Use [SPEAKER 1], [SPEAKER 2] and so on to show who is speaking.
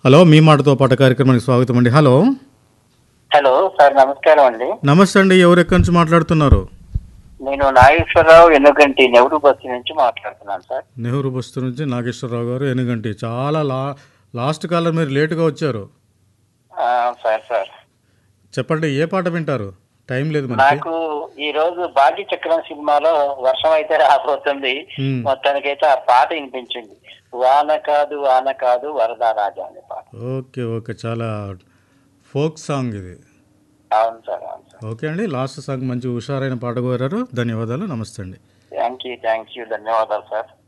[SPEAKER 1] Hello మీ మాటతో పాటు కార్యక్రమానికి స్వాగతం అండి హలో
[SPEAKER 2] హలో సార్ నమస్కారం అండి
[SPEAKER 1] నమస్తే అండి ఎవరు ఎక్కడి నుంచి మాట్లాడుతున్నారు
[SPEAKER 2] నేను నాగేశ్వరరావు ఎన్నుగంటి నెహ్రూ బస్సు నుంచి మాట్లాడుతున్నాను సార్
[SPEAKER 1] నెహ్రూ బస్తు నుంచి నాగేశ్వరరావు గారు ఎనుగంటి చాలా లా లాస్ట్ కాలర్ మీరు లేటుగా వచ్చారు
[SPEAKER 2] ఆ, సార్ సార్
[SPEAKER 1] చెప్పండి ఏ పాట వింటారు టైం లేదు మనకి
[SPEAKER 2] నాకు ఈ రోజు భాగ్య చక్రం సినిమాలో వర్షం అయితే రాబోతుంది
[SPEAKER 1] మ్మ్.
[SPEAKER 2] మొత్తానికైతే ఆ పాట వినిపించింది వాన కాదు వాన కాదు వరదా రాజా అనే పాట
[SPEAKER 1] ఓకే ఓకే చాలా ఫోక్ సాంగ్ ఇది
[SPEAKER 2] అవును సార్ అవును సార్
[SPEAKER 1] ఓకే అండి లాస్ట్ సాంగ్ మంచి హుషారైన పాట కోరారు ధన్యవాదాలు నమస్తే అండి
[SPEAKER 2] థ్యాంక్ యూ థ్యాంక్ యూ ధన్యవాదాలు సార్